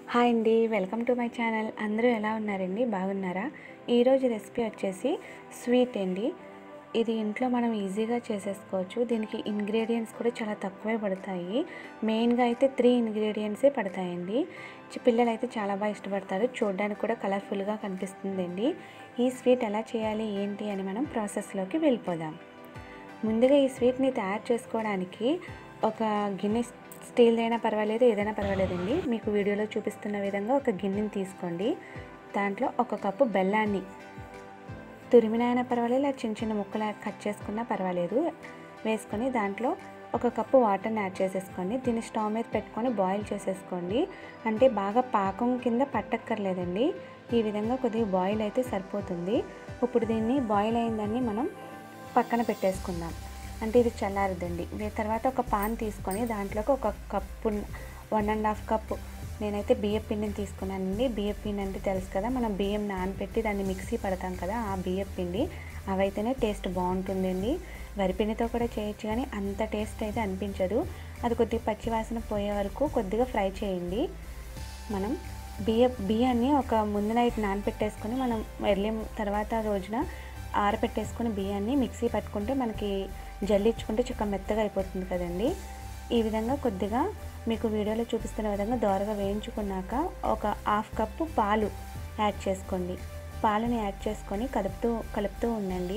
hi అండి welcome to my channel అందరూ ఎలా ఉన్నారండి బాగున్నారా ఈరోజు రెసిపీ వచ్చేసి స్వీట్ అండి ఇది ఇంట్లో మనం ఈజీగా చేసేసుకోవచ్చు దీనికి ఇంగ్రీడియంట్స్ కూడా చాలా తక్కువే పడతాయి మెయిన్గా అయితే త్రీ ఇంగ్రీడియంట్సే పడతాయండి చి- పిల్లలు అయితే చాలా బాగా ఇష్టపడతారు చూడడానికి కూడా కలర్ఫుల్గా కనిపిస్తుందండి ఈ స్వీట్ ఎలా చేయాలి ఏంటి అని మనం ప్రాసెస్లోకి వెళ్ళిపోదాం ముందుగా ఈ స్వీట్ని తయారు చేసుకోవడానికి ఒక గిన్నె స్టీల్ అయినా పర్వాలేదు ఏదైనా పర్వాలేదండి మీకు వీడియోలో చూపిస్తున్న విధంగా ఒక గిన్నెని తీసుకోండి దాంట్లో ఒక కప్పు బెల్లాన్ని తురిమిన అయినా పర్వాలేదు లేదా చిన్న చిన్న ముక్కలు కట్ చేసుకున్నా పర్వాలేదు వేసుకొని దాంట్లో ఒక కప్పు వాటర్ని యాడ్ చేసేసుకోండి దీన్ని స్టవ్ మీద పెట్టుకొని బాయిల్ చేసేసుకోండి అంటే బాగా పాకం కింద పట్టక్కర్లేదండి ఈ విధంగా కొద్దిగా బాయిల్ అయితే సరిపోతుంది ఇప్పుడు దీన్ని బాయిల్ అయిందని మనం పక్కన పెట్టేసుకుందాం అంటే ఇది చల్లారదండి వే- తర్వాత ఒక పాన్ తీసుకొని దాంట్లోకి ఒక cup one and half cup నేనైతే బియ్యం పిండిని తీసుకున్నానండి బియ్యం పిండి అంటే తెలుసు కదా మనం బియ్యం నానబెట్టి దాన్ని మిక్సీ పడతాం కదా ఆ బియ్యం పిండి అవైతేనే టేస్ట్ బాగుంటుందండి వరిపిండితో కూడా చేయొచ్చు కానీ అంత టేస్ట్ అయితే అనిపించదు అది కొద్దిగా పచ్చివాసన పోయే వరకు కొద్దిగా ఫ్రై చేయండి మనం బియ్య బియ్యాన్ని ఒక ముందు నైట్ నానబెట్టేసుకొని మనం ఎర్లీ తర్వాత రోజున ఆరబెట్టేసుకొని బియ్యాన్ని మిక్సీ పట్టుకుంటే మనకి జల్లించుకుంటే చక్క మెత్తగా అయిపోతుంది కదండి ఈ విధంగా కొద్దిగా మీకు వీడియోలో చూపిస్తున్న విధంగా దోరగా వేయించుకున్నాక ఒక హాఫ్ కప్పు పాలు యాడ్ చేసుకోండి పాలని యాడ్ చేసుకొని కలుపుతూ కలుపుతూ ఉండండి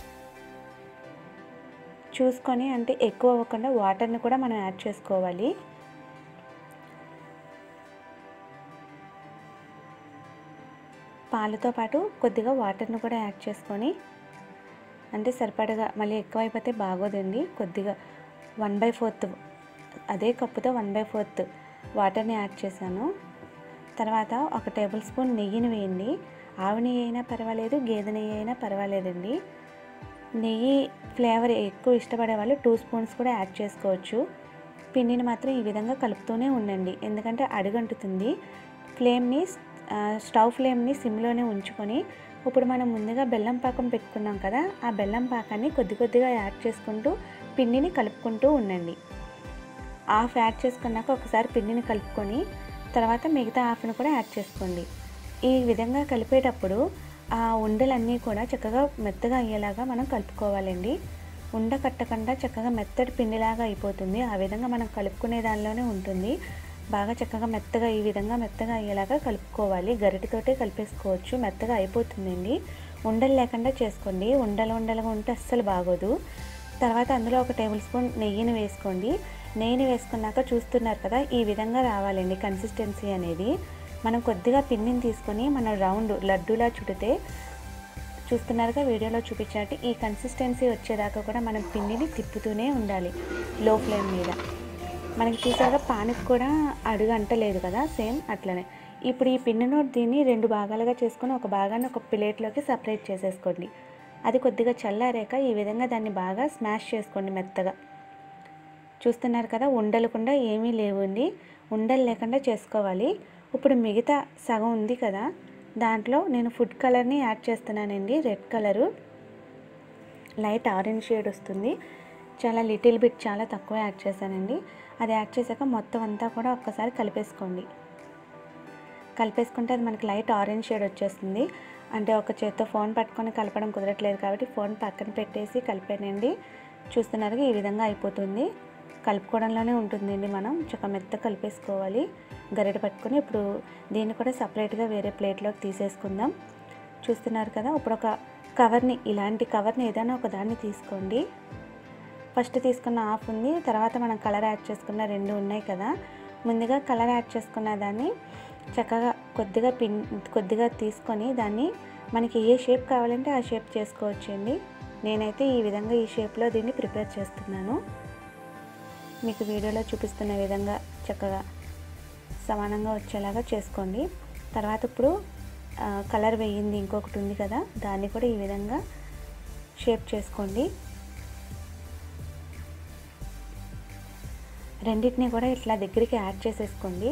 చూసుకొని అంటే ఎక్కువ అవ్వకుండా వాటర్ని కూడా మనం యాడ్ చేసుకోవాలి పాలతో పాటు కొద్దిగా వాటర్ని కూడా యాడ్ చేసుకొని అంటే సరిపడగా మళ్ళీ ఎక్కువ అయిపోతే బాగోదండి కొద్దిగా వన్ బై ఫోర్త్ అదే కప్పుతో వన్ బై ఫోర్త్ వాటర్ని యాడ్ చేశాను తర్వాత ఒక టేబుల్ స్పూన్ నెయ్యిని వేయండి ఆవు నెయ్యి అయినా పర్వాలేదు గేదె నెయ్యి అయినా పర్వాలేదండి నెయ్యి ఫ్లేవర్ ఎక్కువ ఇష్టపడే వాళ్ళు టూ స్పూన్స్ కూడా యాడ్ చేసుకోవచ్చు పిండిని మాత్రం ఈ విధంగా కలుపుతూనే ఉండండి ఎందుకంటే అడుగంటుతుంది ఫ్లేమ్ని ఆ, స్టవ్ ఫ్లేమ్ని సిమ్లోనే ఉంచుకొని ఇప్పుడు మనం ముందుగా బెల్లం పాకం పెట్టుకున్నాం కదా ఆ బెల్లం పాకాన్ని కొద్ది కొద్దిగా యాడ్ చేసుకుంటూ పిండిని కలుపుకుంటూ ఉండండి హాఫ్ యాడ్ చేసుకున్నాక ఒకసారి పిండిని కలుపుకొని తర్వాత మిగతా హాఫ్ను కూడా యాడ్ చేసుకోండి ఈ విధంగా కలిపేటప్పుడు ఆ ఉండలన్నీ కూడా చక్కగా మెత్తగా అయ్యేలాగా మనం కలుపుకోవాలండి ఉండ కట్టకుండా చక్కగా మెత్తటి పిండిలాగా అయిపోతుంది ఆ విధంగా మనం కలుపుకునే దానిలోనే ఉంటుంది బాగా చక్కగా మెత్తగా ఈ విధంగా మెత్తగా అయ్యేలాగా కలుపుకోవాలి గరిటెతోటే కలిపేసుకోవచ్చు మెత్తగా అయిపోతుందండి ఉండలు లేకుండా చేసుకోండి ఉండలు ఉండలుగా ఉంటే అస్సలు బాగోదు తర్వాత అందులో ఒక టేబుల్ స్పూన్ నెయ్యిని వేసుకోండి నెయ్యిని వేసుకున్నాక చూస్తున్నారు కదా ఈ విధంగా రావాలండి కన్సిస్టెన్సీ అనేది మనం కొద్దిగా పిండిని తీసుకొని మనం రౌండ్ లడ్డూలా చుడితే చూస్తున్నారుగా వీడియోలో చూపించినట్టు ఈ కన్సిస్టెన్సీ వచ్చేదాకా కూడా మనం పిండిని తిప్పుతూనే ఉండాలి లో ఫ్లేమ్ మీద మనకి చూసాక పానికి కూడా అడుగు అంటలేదు కదా సేమ్ అట్లనే ఇప్పుడు ఈ పిండిని దీన్ని రెండు భాగాలుగా చేసుకొని ఒక భాగాన్ని ఒక ప్లేట్లోకి సపరేట్ చేసేసుకోండి అది కొద్దిగా చల్లారాక ఈ విధంగా దాన్ని బాగా స్మాష్ చేసుకోండి మెత్తగా చూస్తున్నారు కదా ఉండలకుండా ఏమీ లేవండి ఉండలు లేకుండా చేసుకోవాలి ఇప్పుడు మిగతా సగం ఉంది కదా దాంట్లో నేను ఫుడ్ కలర్ని యాడ్ చేస్తున్నానండి red colour light orange shade వస్తుంది చాలా లిటిల్ బిట్ చాలా తక్కువ యాడ్ చేశానండి అది యాడ్ చేశాక మొత్తం అంతా కూడా ఒక్కసారి కలిపేసుకోండి కలిపేసుకుంటే అది మనకి లైట్ ఆరెంజ్ షేడ్ వచ్చేస్తుంది అంటే ఒక చేత్తో ఫోన్ పట్టుకొని కలపడం కుదరట్లేదు కాబట్టి ఫోన్ పక్కన పెట్టేసి కలిపానండి చూస్తున్నారు ఈ విధంగా అయిపోతుంది కలుపుకోవడంలోనే ఉంటుందండి మనం చక్క మెత్త కలిపేసుకోవాలి గరిటె పట్టుకొని ఇప్పుడు దీన్ని కూడా సపరేట్గా వేరే ప్లేట్లోకి తీసేసుకుందాం చూస్తున్నారు కదా ఇప్పుడు ఒక కవర్ని ఇలాంటి కవర్ని ఏదైనా ఒక దాన్ని తీసుకోండి ఫస్ట్ తీసుకున్న హాఫ్ ఉంది తర్వాత మనం కలర్ యాడ్ చేసుకున్న రెండు ఉన్నాయి కదా ముందుగా కలర్ యాడ్ చేసుకున్న దాన్ని చక్కగా కొద్దిగా పిన్ కొద్దిగా తీసుకొని దాన్ని మనకి ఏ షేప్ కావాలంటే ఆ షేప్ చేసుకోవచ్చండి నేనైతే ఈ విధంగా ఈ షేప్లో దీన్ని ప్రిపేర్ చేస్తున్నాను మీకు వీడియోలో చూపిస్తున్న విధంగా చక్కగా సమానంగా వచ్చేలాగా చేసుకోండి తర్వాత ఇప్పుడు ఆ, కలర్ వేయింది ఇంకొకటి ఉంది కదా దాన్ని కూడా ఈ విధంగా షేప్ చేసుకోండి రెండింటిని కూడా ఇట్లా దగ్గరికి యాడ్ చేసేసుకోండి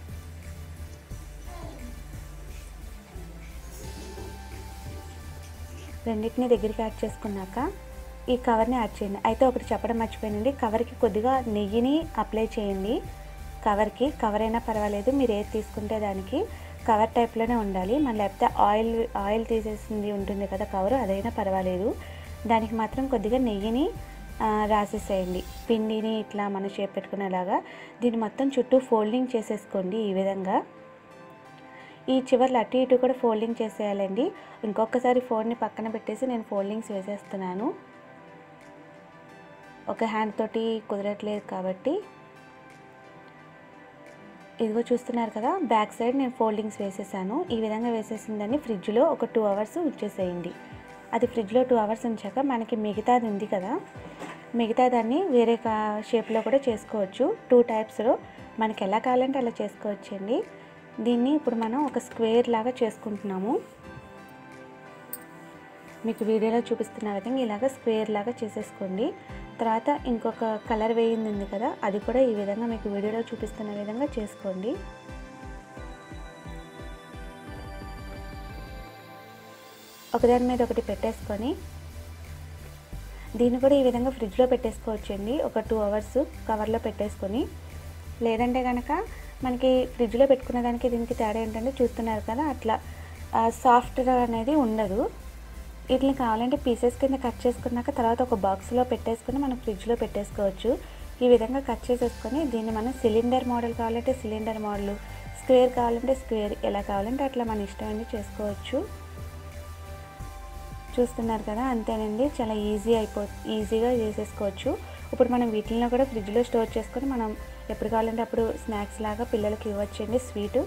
రెండింటిని దగ్గరికి యాడ్ చేసుకున్నాక ఈ కవర్ని యాడ్ చేయండి అయితే ఒకటి చెప్పడం మర్చిపోయానండి కవర్కి కొద్దిగా నెయ్యిని అప్లై చేయండి కవర్కి కవర్ అయినా పర్వాలేదు మీరు ఏది తీసుకుంటే దానికి కవర్ టైప్లోనే ఉండాలి మన లేకపోతే ఆయిల్ ఆయిల్ తీసేసింది ఉంటుంది కదా కవర్ అదైనా పర్వాలేదు దానికి మాత్రం కొద్దిగా నెయ్యిని ఆ, రాసేసేయండి పిండిని ఇట్లా మనం షేప్ పెట్టుకునేలాగా దీన్ని మొత్తం చుట్టూ ఫోల్డింగ్ చేసేసుకోండి ఈ విధంగా ఈ చివర్లు అటు ఇటు కూడా ఫోల్డింగ్ చేసేయాలండి ఇంకొకసారి ఫోన్ని పక్కన పెట్టేసి నేను ఫోల్డింగ్స్ వేసేస్తున్నాను ఒక హ్యాండ్ తోటి కుదరట్లేదు కాబట్టి ఇదిగో చూస్తున్నారు కదా బ్యాక్ సైడ్ నేను ఫోల్డింగ్స్ వేసేసాను ఈ విధంగా వేసేసిన దాన్ని ఫ్రిడ్జ్లో ఒక టూ అవర్స్ ఉంచేసేయండి అది ఫ్రిడ్జ్లో టూ అవర్స్ ఉంచాక మనకి మిగతాది ఉంది కదా మిగతా దాన్ని వేరే కా షేప్లో కూడా చేసుకోవచ్చు టూ టైప్స్లో మనకి ఎలా కావాలంటే అలా చేసుకోవచ్చండి దీన్ని ఇప్పుడు మనం ఒక స్క్వేర్ లాగా చేసుకుంటున్నాము మీకు వీడియోలో చూపిస్తున్న విధంగా ఇలాగ స్క్వేర్ లాగా చేసేసుకోండి తర్వాత ఇంకొక కలర్ వేయింది ఉంది కదా అది కూడా ఈ విధంగా మీకు వీడియోలో చూపిస్తున్న విధంగా చేసుకోండి ఒకదాని మీద ఒకటి పెట్టేసుకొని దీన్ని కూడా ఈ విధంగా ఫ్రిడ్జ్లో పెట్టేసుకోవచ్చండి ఒక టూ అవర్స్ కవర్లో పెట్టేసుకొని లేదంటే కనుక మనకి ఫ్రిడ్జ్లో పెట్టుకునే దానికి దీనికి తేడా ఏంటంటే చూస్తున్నారు కదా అట్లా సాఫ్ట్గా అనేది ఉండదు వీటిని కావాలంటే పీసెస్ కింద కట్ చేసుకున్నాక తర్వాత ఒక బాక్స్లో పెట్టేసుకొని మనం ఫ్రిడ్జ్లో పెట్టేసుకోవచ్చు ఈ విధంగా కట్ చేసేసుకొని దీన్ని మనం సిలిండర్ మోడల్ కావాలంటే సిలిండర్ మోడల్ స్క్వేర్ కావాలంటే స్క్వేర్ ఎలా కావాలంటే అట్లా మన ఇష్టం అండి చేసుకోవచ్చు చూస్తున్నారు కదా అంతేనండి చాలా ఈజీ అయిపో ఈజీగా చేసేసుకోవచ్చు ఇప్పుడు మనం వీటిల్లో కూడా ఫ్రిడ్జ్లో స్టోర్ చేసుకొని మనం ఎప్పుడు కావాలంటే అప్పుడు స్నాక్స్ లాగా పిల్లలకి ఇవ్వచ్చండి స్వీటు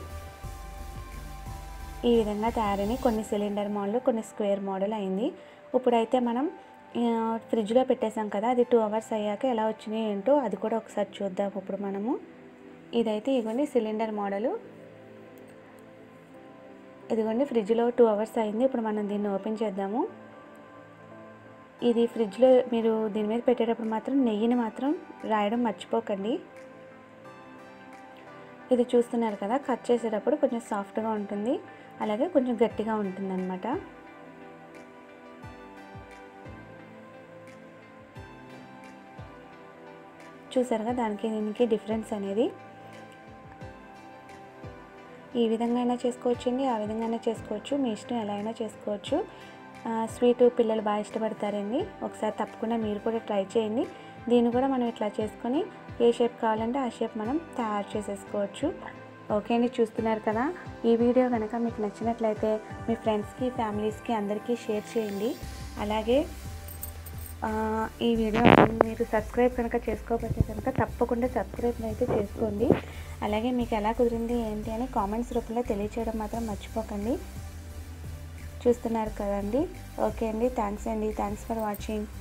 ఈ విధంగా తయారైన కొన్ని సిలిండర్ మోడల్ కొన్ని స్క్వేర్ మోడల్ అయింది ఇప్పుడైతే మనం ఆ, ఫ్రిడ్జ్లో పెట్టేసాం కదా అది టూ అవర్స్ అయ్యాక ఎలా వచ్చినాయి ఏంటో అది కూడా ఒకసారి చూద్దాం ఇప్పుడు మనము ఇదైతే ఇదిగోండి సిలిండర్ మోడలు ఇదిగోండి ఫ్రిడ్జ్లో టూ అవర్స్ అయింది ఇప్పుడు మనం దీన్ని ఓపెన్ చేద్దాము ఇది ఫ్రిడ్జ్లో మీరు దీని మీద పెట్టేటప్పుడు మాత్రం నెయ్యిని మాత్రం రాయడం మర్చిపోకండి ఇది చూస్తున్నారు కదా కట్ చేసేటప్పుడు కొంచెం సాఫ్ట్గా ఉంటుంది అలాగే కొంచెం గట్టిగా ఉంటుంది అనమాట చూసారుగా దానికి దీనికి డిఫరెన్స్ అనేది ఈ విధంగా అయినా చేసుకోవచ్చండి ఆ విధంగా అయినా చేసుకోవచ్చు మీ ఇష్టం ఎలా అయినా చేసుకోవచ్చు ఆ, స్వీట్ పిల్లలు బాగా ఇష్టపడతారండి ఒకసారి తప్పకుండా మీరు కూడా ట్రై చేయండి దీన్ని కూడా మనం ఇట్లా చేసుకొని ఏ షేప్ కావాలంటే ఆ షేప్ మనం తయారు చేసేసుకోవచ్చు ఓకే అండి చూస్తున్నారు కదా ఈ వీడియో కనుక మీకు నచ్చినట్లయితే మీ ఫ్రెండ్స్కి ఫ్యామిలీస్కి అందరికీ షేర్ చేయండి అలాగే ఆ, ఈ వీడియో మీరు సబ్స్క్రైబ్ కనుక చేసుకోకపోతే కనుక తప్పకుండా సబ్స్క్రైబ్ అయితే చేసుకోండి అలాగే మీకు ఎలా కుదిరింది ఏంటి అని కామెంట్స్ రూపంలో తెలియచేయడం మాత్రం మర్చిపోకండి చూస్తున్నారు కదండి ఓకే అండి థ్యాంక్స్ అండి థ్యాంక్స్ ఫర్ వాచింగ్